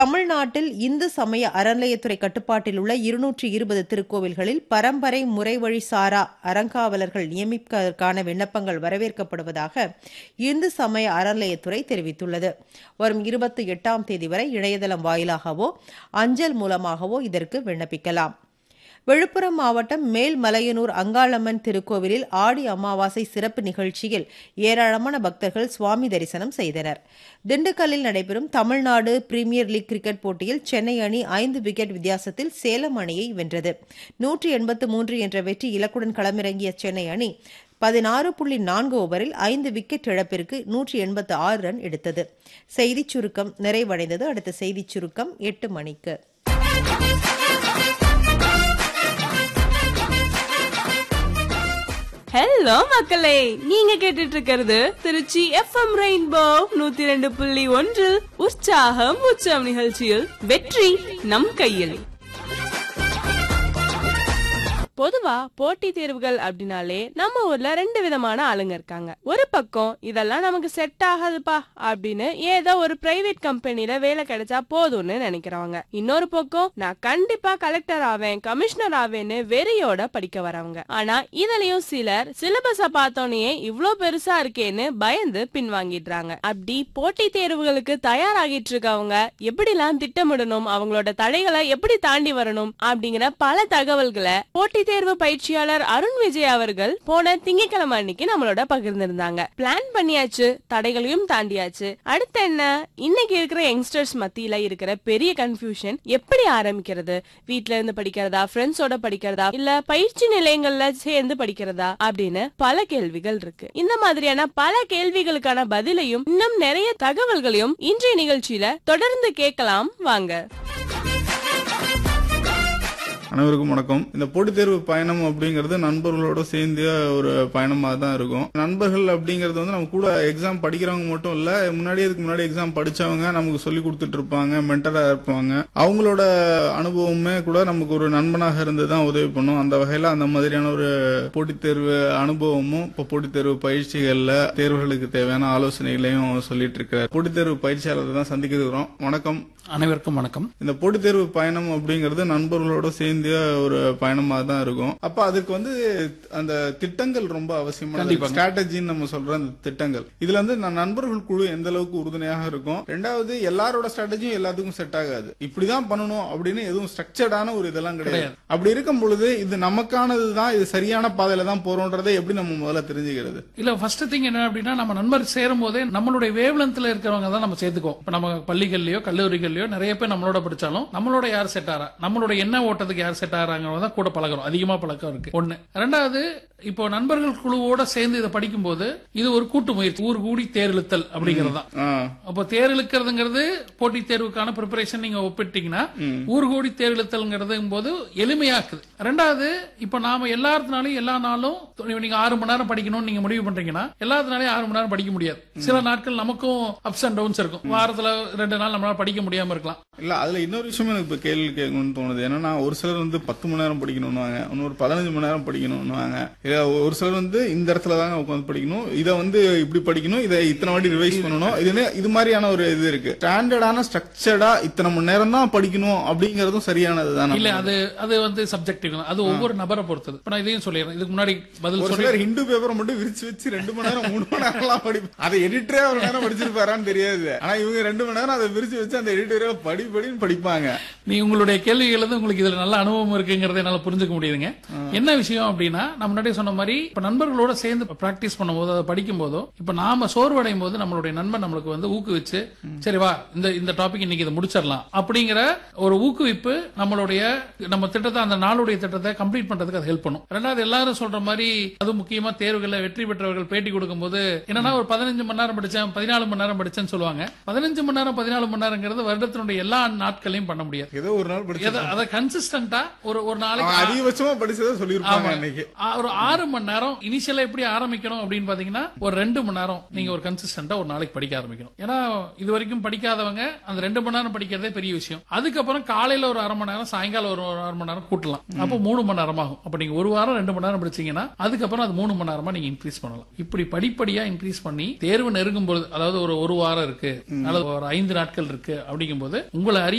தமிழ்நாட்டில் இந்து சமய அறநிலையத்துறை கட்டுப்பாட்டில் உள்ள இருநூற்றி இருபது திருக்கோவில்களில் பரம்பரை முறைவழி சாரா அறங்காவலர்கள் நியமிப்பதற்கான விண்ணப்பங்கள் வரவேற்கப்படுவதாக இந்து சமய அறநிலையத்துறை தெரிவித்துள்ளது வரும் இருபத்தி எட்டாம் தேதி வரை இணையதளம் வாயிலாகவோ அஞ்சல் மூலமாகவோ இதற்கு விண்ணப்பிக்கலாம் விழுப்புரம் மாவட்டம் மேல்மலையனூர் அங்காளம்மன் திருக்கோவிலில் ஆடி அமாவாசை சிறப்பு நிகழ்ச்சியில் ஏராளமான பக்தர்கள் சுவாமி தரிசனம் செய்தனர் திண்டுக்கல்லில் நடைபெறும் தமிழ்நாடு பிரீமியர் லீக் கிரிக்கெட் போட்டியில் சென்னை அணி ஐந்து விக்கெட் வித்தியாசத்தில் சேலம் அணியை வென்றது நூற்றி எண்பத்து மூன்று என்ற வெற்றி இலக்குடன் களமிறங்கிய சென்னை அணி பதினாறு புள்ளி நான்கு ஓவரில் ஐந்து விக்கெட் இழப்பிற்கு நூற்றி எண்பத்து ஆறு ரன் எடுத்தது செய்திச் சுருக்கம் நிறைவடைந்தது அடுத்த செய்திச் சுருக்கம் எட்டு மணிக்கு ஹலோ மக்களே நீங்க கேட்டுட்டு இருக்கிறது திருச்சி எஃப்எம் ரெயின்போ நூத்தி ரெண்டு புள்ளி ஒன்றில் உற்சாகம் உச்சம் நிகழ்ச்சியில் வெற்றி நம் கையில் பொதுவா போட்டி தேர்வுகள் அப்படின்னாலே நம்ம ஊர்ல ரெண்டு விதமான ஆளுங்க இருக்காங்க ஒரு பக்கம் இதெல்லாம் நமக்கு செட் ஆகாதுப்பா அப்படின்னு ஏதோ ஒரு பிரைவேட் கம்பெனில வேலை கிடைச்சா போதும்னு நினைக்கிறவங்க இன்னொரு பக்கம் நான் கண்டிப்பா கலெக்டர் ஆவேன் கமிஷனர் ஆவேன்னு வெறியோட படிக்க வரவங்க ஆனா இதுலயும் சிலர் சிலபஸ பார்த்தோன்னே இவ்ளோ பெருசா இருக்கேன்னு பயந்து பின்வாங்கிடுறாங்க அப்படி போட்டி தேர்வுகளுக்கு தயாராகிட்டு இருக்கவங்க எப்படிலாம் திட்டமிடணும் அவங்களோட தடைகளை எப்படி தாண்டி வரணும் அப்படிங்கிற பல தகவல்களை போட்டி தேர்வு பயிற்சியாளர் அருண் விஜய் அவர்கள் போன திங்கட்கிழமை அன்னைக்கு நம்மளோட பகிர்ந்திருந்தாங்க பிளான் பண்ணியாச்சு தடைகளையும் தாண்டியாச்சு அடுத்து என்ன இன்னைக்கு இருக்கிற யங்ஸ்டர்ஸ் மத்தியில இருக்கிற பெரிய கன்ஃபியூஷன் எப்படி ஆரம்பிக்கிறது வீட்ல இருந்து படிக்கிறதா ஃப்ரெண்ட்ஸோட படிக்கிறதா இல்ல பயிற்சி நிலையங்கள்ல சேர்ந்து படிக்கிறதா அப்படின்னு பல கேள்விகள் இருக்கு இந்த மாதிரியான பல கேள்விகளுக்கான பதிலையும் இன்னும் நிறைய தகவல்களையும் இன்றைய நிகழ்ச்சியில தொடர்ந்து கேட்கலாம் வாங்க அனைவருக்கும் வணக்கம் இந்த போட்டித் தேர்வு பயணம் அப்படிங்கிறது நண்பர்களோட சேர்ந்து ஒரு பயணமாக தான் இருக்கும் நண்பர்கள் அப்படிங்கிறது வந்து நம்ம கூட எக்ஸாம் படிக்கிறவங்க மட்டும் இல்ல முன்னாடி இதுக்கு முன்னாடி எக்ஸாம் படிச்சவங்க நமக்கு சொல்லி கொடுத்துட்டு இருப்பாங்க மென்டரா இருப்பாங்க அவங்களோட அனுபவமே கூட நமக்கு ஒரு நண்பனாக இருந்து தான் உதவி பண்ணும் அந்த வகையில அந்த மாதிரியான ஒரு போட்டித் தேர்வு அனுபவமும் இப்போ போட்டித் தேர்வு பயிற்சிகள்ல தேர்வுகளுக்கு தேவையான ஆலோசனைகளையும் சொல்லிட்டு இருக்காரு போட்டித் தேர்வு பயிற்சியாளர் தான் சந்திக்க இருக்கிறோம் வணக்கம் அனைவருக்கும் வணக்கம் இந்த போட்டித் தேர்வு பயணம் அப்படிங்கிறது நண்பர்களோட சேர்ந்து ஒரு பயணமா தான் இருக்கும் அப்ப அதுக்கு வந்து அந்த திட்டங்கள் ரொம்ப அவசியமான ஸ்ட்ராட்டஜின்னு நம்ம சொல்ற அந்த திட்டங்கள் இதுல வந்து நான் நண்பர்கள் குழு எந்த அளவுக்கு உறுதுணையாக இருக்கும் ரெண்டாவது எல்லாரோட ஸ்ட்ராட்டஜியும் எல்லாத்துக்கும் செட் ஆகாது இப்படிதான் பண்ணணும் அப்படின்னு எதுவும் ஸ்ட்ரக்சர்டான ஒரு இதெல்லாம் கிடையாது அப்படி இருக்கும் பொழுது இது நமக்கானது தான் இது சரியான பாதையில தான் போறோன்றதை எப்படி நம்ம முதல்ல தெரிஞ்சுக்கிறது இல்ல ஃபர்ஸ்ட் திங் என்ன அப்படின்னா நம்ம நண்பர் சேரும் போதே நம்மளுடைய வேவ்லென்த்ல இருக்கிறவங்க தான் நம்ம சேர்த்துக்கோம் இப்ப நம்ம பள்ளிகள்லயோ கல்லூரிகள்லயோ நிறைய பேர் நம்மளோட படிச்சாலும் நம்மளோட யார் செட் ஆறா நம்மளோட என்ன ஓட்டத்துக்கு யார் செட் ஆறாங்க தான் கூட பழகிறோம் அதிகமா பழக்கம் இருக்கு ஒண்ணு ரெண்டாவது இப்போ நண்பர்கள் குழுவோட சேர்ந்து இதை படிக்கும்போது இது ஒரு கூட்டு முயற்சி ஊர் கூடி தேர்தெழுத்தல் அப்படிங்கிறது தான் ஆ, அப்போ தேர்தலுக்கிறதுங்கிறது போட்டித் தேர்வுக்கான ப்ரிப்பரேஷன் நீங்க ஒப்பிட்டீங்கன்னா ஊர் கூடி தேர்தலுங்கிறது போது எளிமையாக்குது ரெண்டாவது இப்ப நாம எல்லாத்தினாலையும் எல்லா நாளும் நீங்க ஆறு மணி நேரம் படிக்கணும்னு நீங்க முடிவு பண்றீங்கன்னா எல்லாத்தினாலையும் ஆறு மணி நேரம் படிக்க முடியாது சில நாட்கள் நமக்கும் அப்ஸ் அண்ட் டவுன்ஸ் இருக்கும் வாரத்துல ரெண்டு நாள் நம்மளால படிக்க முடியாம இருக்கலாம் இல்ல அதுல இன்னொரு விஷயம் எனக்கு இப்ப கேள்வி கேட்கணும்னு தோணுது என்னன்னா ஒரு சிலர் வந்து பத்து மணி நேரம் படிக்கணும்னுவாங்க இன்னொரு பதினஞ்சு மணி நேரம் படிக்கணும்னுவாங்க இல்ல ஒரு சிலர் வந்து இந்த இடத்துல தாங்க உட்காந்து படிக்கணும் இதை வந்து இப்படி படிக்கணும் இதை இத்தனை வாட்டி ரிவைஸ் பண்ணணும் இது இது மாதிரியான ஒரு இது இருக்கு ஸ்டாண்டர்டான ஸ்ட்ரக்சர்டா இத்தனை மணி நேரம் தான் படிக்கணும் அப்படிங்கறதும் சரியானது தானே இல்ல அது அது வந்து சப்ஜெக்டிவ் அது ஒவ்வொரு நபரை பொறுத்தது இப்ப நான் இதையும் சொல்லிடுறேன் இதுக்கு முன்னாடி பதில் ஒரு சொல்லி சிலர் ஹிந்து பேப்பரை மட்டும் விரிச்சு வச்சு ரெண்டு மணி நேரம் மூணு மணி நேரம் எல்லாம் படி அதை எடிட்டரே ஒரு நேரம் படிச்சிருப்பாரான்னு தெரியாது ஆனா இவங்க ரெண்டு மணி நேரம் அதை விரிச்சு வச்சு அந்த எடிட்டரே படி படின்னு படிப்பாங்க நீ உங்களுடைய கேள்விகள் வந்து உங்களுக்கு இதுல நல்ல அனுபவம் இருக்குங்கிறத என்னால புரிஞ்சுக்க முடியுதுங்க என்ன விஷயம் அப்படின்னா நான் முன்னாடியே சொன்ன மாதிரி இப்ப நண்பர்களோட சேர்ந்து பிராக்டிஸ் பண்ணும்போது அதை படிக்கும் போதோ இப்ப நாம சோர்வடையும் போது நம்மளுடைய நண்பன் நம்மளுக்கு வந்து ஊக்குவிச்சு சரி வா இந்த இந்த டாபிக் இன்னைக்கு இதை முடிச்சிடலாம் அப்படிங்கிற ஒரு ஊக்குவிப்பு நம்மளுடைய நம்ம திட்டத்தை அந்த நாளுடைய திட்டத்தை கம்ப்ளீட் பண்றதுக்கு அது ஹெல்ப் பண்ணும் ரெண்டாவது எல்லாரும் சொல்ற மாதிரி அது முக்கியமா தேர்வுகள்ல வெற்றி பெற்றவர்கள் பேட்டி கொடுக்கும்போது என்னன்னா ஒரு பதினஞ்சு மணி நேரம் படிச்சேன் பதினாலு மணி நேரம் படிச்சேன்னு சொல்லுவாங்க பதினஞ்சு மணி நேரம் பதினாலு மணி நேரங்கிறது வருடத்தினுடைய எல்லா நாட்களையும் பண்ண முடியாது ஏதோ ஒரு நாள் படிச்சு எத- அத கன்சிஸ்டன்டா ஒரு ஒரு அவன் நாளைக்கு அதிகபட்சமா படிச்சதை சொல்லியிருப்பாங்க ஆமா. அன்னைக்கு ஆ, ஒரு ஆறு மணி நேரம் இனிஷியலா எப்படி ஆரம்பிக்கணும் அப்படின்னு பாத்தீங்கன்னா ஒரு ரெண்டு மணி நேரம் நீங்க ஒரு கன்சிஸ்டன்டா ஒரு நாளைக்கு படிக்க ஆரம்பிக்கணும் ஏன்னா இது வரைக்கும் படிக்காதவங்க அந்த ரெண்டு மணி நேரம் படிக்கிறதே பெரிய விஷயம் அதுக்கப்புறம் காலையில ஒரு அரை மணி நேரம் சாயங்காலம் ஒரு ஒரு அரை மணி நேரம் கூட்டலாம் அப்போ மூணு மணி நேரம் ஆகும் அப்ப நீங்க ஒரு வாரம் ரெண்டு மணி நேரம் படிச்சீங்கன்னா அதுக்கப்புறம் அது மூணு மணி நேரமா நீங்க இன்க்ரீஸ் பண்ணலாம் இப்படி படிப்படியா இன்க்ரீஸ் பண்ணி தேர்வு நெருங்கும் பொழுது அதாவது ஒரு ஒரு வாரம் இருக்கு அல்லது ஒரு ஐந்து நாட்கள் இருக்கு அப்படிங்கும்போது உங்களை அறிய